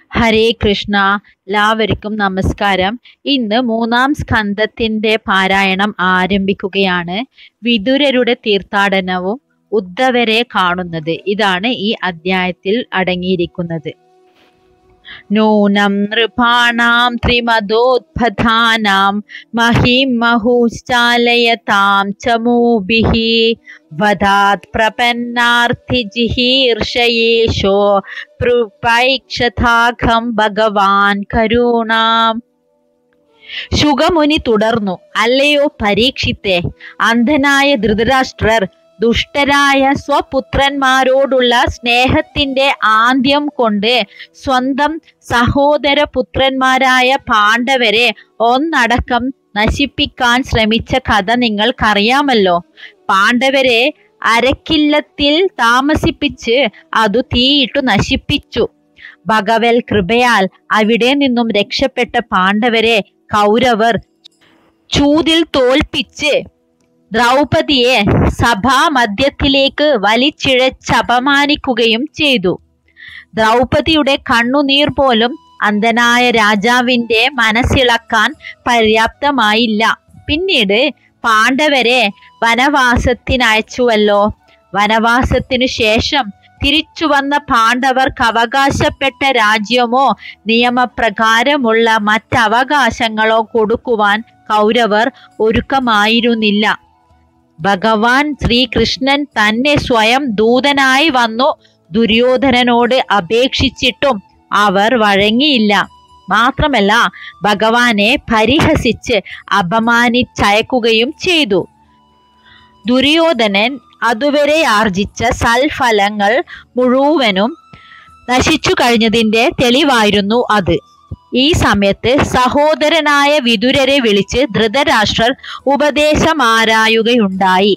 ഹരേ കൃഷ്ണ എല്ലാവർക്കും നമസ്കാരം ഇന്ന് മൂന്നാം സ്കന്ധത്തിന്റെ പാരായണം ആരംഭിക്കുകയാണ് വിതുരരുടെ തീർത്ഥാടനവും ഉദ്ധവരെ കാണുന്നത് ഇതാണ് ഈ അധ്യായത്തിൽ അടങ്ങിയിരിക്കുന്നത് നൂനം നൃപാണാം ത്രിമദോത്പഥാനാം മഹിം മഹുശ്ചാലയതാം ചമൂഭിः വദാത് പ്രപന്നാർത്ഥിജിഹീർഷയേഷോ പൃപൈക്ഷതാഖം ഭഗവാൻ കരുണാം ശുഗമുനി തുടർന്നു അല്ലയോ പരീക്ഷിത്തെ അന്ധനായ ധൃതരാഷ്ട്രർ ദുഷ്ടരായ സ്വപുത്രന്മാരോടുള്ള സ്നേഹത്തിന്റെ ആദ്യം കൊണ്ട് സ്വന്തം സഹോദര പുത്രന്മാരായ പാണ്ഡവരെ ഒന്നടക്കം നശിപ്പിക്കാൻ ശ്രമിച്ച കഥ നിങ്ങൾക്കറിയാമല്ലോ പാണ്ഡവരെ അരക്കില്ലത്തിൽ താമസിപ്പിച്ച് അതു തീയിട്ടു നശിപ്പിച്ചു ഭഗവൽ കൃപയാൽ അവിടെ നിന്നും രക്ഷപ്പെട്ട പാണ്ഡവരെ കൗരവർ ചൂതിൽ തോൽപ്പിച്ച് ദ്രൗപദിയെ സഭാമധ്യത്തിലേക്ക് വലിച്ചിഴച്ചപമാനിക്കുകയും ചെയ്തു ദ്രൗപദിയുടെ കണ്ണുനീർ പോലും അന്ധനായ രാജാവിന്റെ മനസ്സിളക്കാൻ പര്യാപ്തമായില്ല പിന്നീട് പാണ്ഡവരെ വനവാസത്തിനയച്ചുവല്ലോ വനവാസത്തിനു ശേഷം തിരിച്ചു വന്ന പാണ്ഡവർക്ക് അവകാശപ്പെട്ട രാജ്യമോ നിയമപ്രകാരമുള്ള മറ്റവകാശങ്ങളോ കൊടുക്കുവാൻ കൗരവർ ഒരുക്കമായിരുന്നില്ല ഭഗവാൻ ശ്രീകൃഷ്ണൻ തന്നെ സ്വയം ദൂതനായി വന്നു ദുര്യോധനനോട് അപേക്ഷിച്ചിട്ടും അവർ വഴങ്ങിയില്ല മാത്രമല്ല ഭഗവാനെ പരിഹസിച്ച് അപമാനിച്ചയക്കുകയും ചെയ്തു ദുര്യോധനൻ അതുവരെ ആർജിച്ച സൽഫലങ്ങൾ മുഴുവനും നശിച്ചു കഴിഞ്ഞതിന്റെ തെളിവായിരുന്നു അത് ഈ സമയത്ത് സഹോദരനായ വിതുരരെ വിളിച്ച് ധൃതരാഷ്ട്രർ ഉപദേശമാരായുകയുണ്ടായി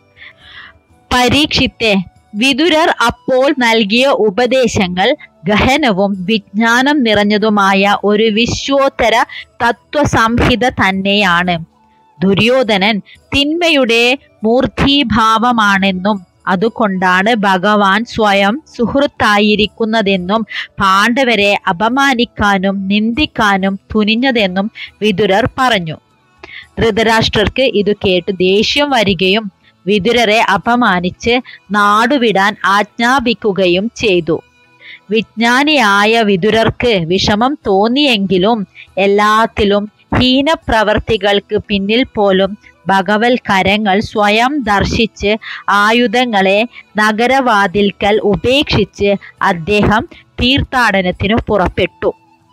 പരീക്ഷിത്തെ വിതുരർ അപ്പോൾ നൽകിയ ഉപദേശങ്ങൾ ഗഹനവും വിജ്ഞാനം നിറഞ്ഞതുമായ ഒരു വിശ്വോത്തര തത്വസംഹിത തന്നെയാണ് ദുര്യോധനൻ തിന്മയുടെ മൂർത്തീഭാവമാണെന്നും അതുകൊണ്ടാണ് ഭഗവാൻ സ്വയം സുഹൃത്തായിരിക്കുന്നതെന്നും പാണ്ഡവരെ അപമാനിക്കാനും നിന്ദിക്കാനും തുനിഞ്ഞതെന്നും വിതുരർ പറഞ്ഞു ധൃതരാഷ്ട്രർക്ക് ഇത് കേട്ട് ദേഷ്യം വരികയും വിതുരരെ അപമാനിച്ച് നാടുവിടാൻ ആജ്ഞാപിക്കുകയും ചെയ്തു വിജ്ഞാനിയായ വിതുരർക്ക് വിഷമം തോന്നിയെങ്കിലും എല്ലാത്തിലും ഹീനപ്രവർത്തികൾക്ക് പിന്നിൽ പോലും ഭഗവത്കരങ്ങൾ സ്വയം ദർശിച്ച് ആയുധങ്ങളെ നഗരവാതിൽക്കൽ ഉപേക്ഷിച്ച് അദ്ദേഹം തീർത്ഥാടനത്തിനു പുറപ്പെട്ടു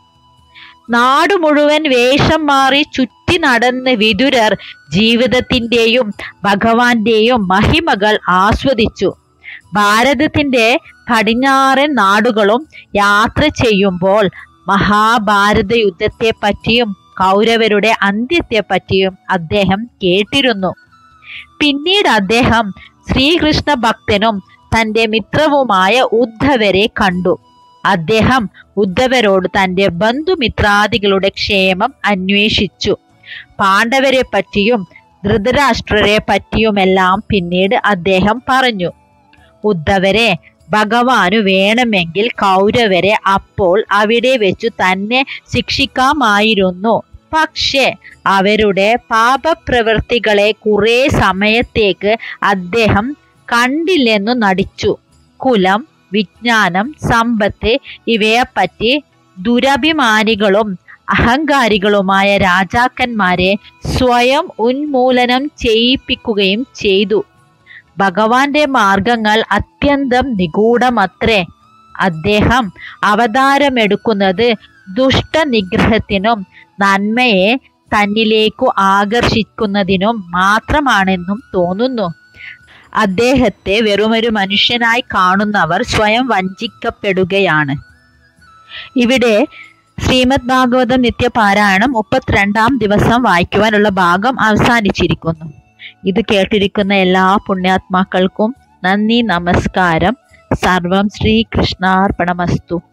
നാടു മുഴുവൻ വേഷം മാറി ചുറ്റി നടന്ന് വിതുരർ ജീവിതത്തിന്റെയും ഭഗവാന്റെയും മഹിമകൾ ആസ്വദിച്ചു ഭാരതത്തിന്റെ പടിഞ്ഞാറൻ നാടുകളും യാത്ര ചെയ്യുമ്പോൾ മഹാഭാരത യുദ്ധത്തെ പറ്റിയും കൗരവരുടെ അന്ത്യത്തെ പറ്റിയും അദ്ദേഹം കേട്ടിരുന്നു പിന്നീട് അദ്ദേഹം ശ്രീകൃഷ്ണ ഭക്തനും തന്റെ മിത്രവുമായ ഉദ്ധവരെ കണ്ടു അദ്ദേഹം ഉദ്ധവരോട് തന്റെ ബന്ധുമിത്രാദികളുടെ ക്ഷേമം അന്വേഷിച്ചു പാണ്ഡവരെ പറ്റിയും ധൃതരാഷ്ട്രരെ പറ്റിയുമെല്ലാം പിന്നീട് അദ്ദേഹം പറഞ്ഞു ഉദ്ധവരെ ഭഗവാനു വേണമെങ്കിൽ കൗരവരെ അപ്പോൾ അവിടെ വെച്ചു തന്നെ ശിക്ഷിക്കാമായിരുന്നു പക്ഷേ അവരുടെ പാപപ്രവൃത്തികളെ കുറെ സമയത്തേക്ക് അദ്ദേഹം കണ്ടില്ലെന്നു നടിച്ചു കുലം വിജ്ഞാനം സമ്പത്ത് ഇവയെപ്പറ്റി ദുരഭിമാനികളും അഹങ്കാരികളുമായ രാജാക്കന്മാരെ സ്വയം ഉന്മൂലനം ചെയ്യിപ്പിക്കുകയും ചെയ്തു ഭഗവാന്റെ മാർഗങ്ങൾ അത്യന്തം നിഗൂഢമത്രേ അദ്ദേഹം അവതാരമെടുക്കുന്നത് ദുഷ്ടനിഗ്രഹത്തിനും നന്മയെ തന്നിലേക്കു ആകർഷിക്കുന്നതിനും മാത്രമാണെന്നും തോന്നുന്നു അദ്ദേഹത്തെ വെറുമൊരു മനുഷ്യനായി കാണുന്നവർ സ്വയം വഞ്ചിക്കപ്പെടുകയാണ് ഇവിടെ ശ്രീമദ് ഭാഗവതം നിത്യപാരായണം മുപ്പത്തിരണ്ടാം ദിവസം വായിക്കുവാനുള്ള ഭാഗം അവസാനിച്ചിരിക്കുന്നു ഇത് കേട്ടിരിക്കുന്ന എല്ലാ പുണ്യാത്മാക്കൾക്കും നന്ദി നമസ്കാരം സർവം ശ്രീകൃഷ്ണാർപ്പണമസ്തു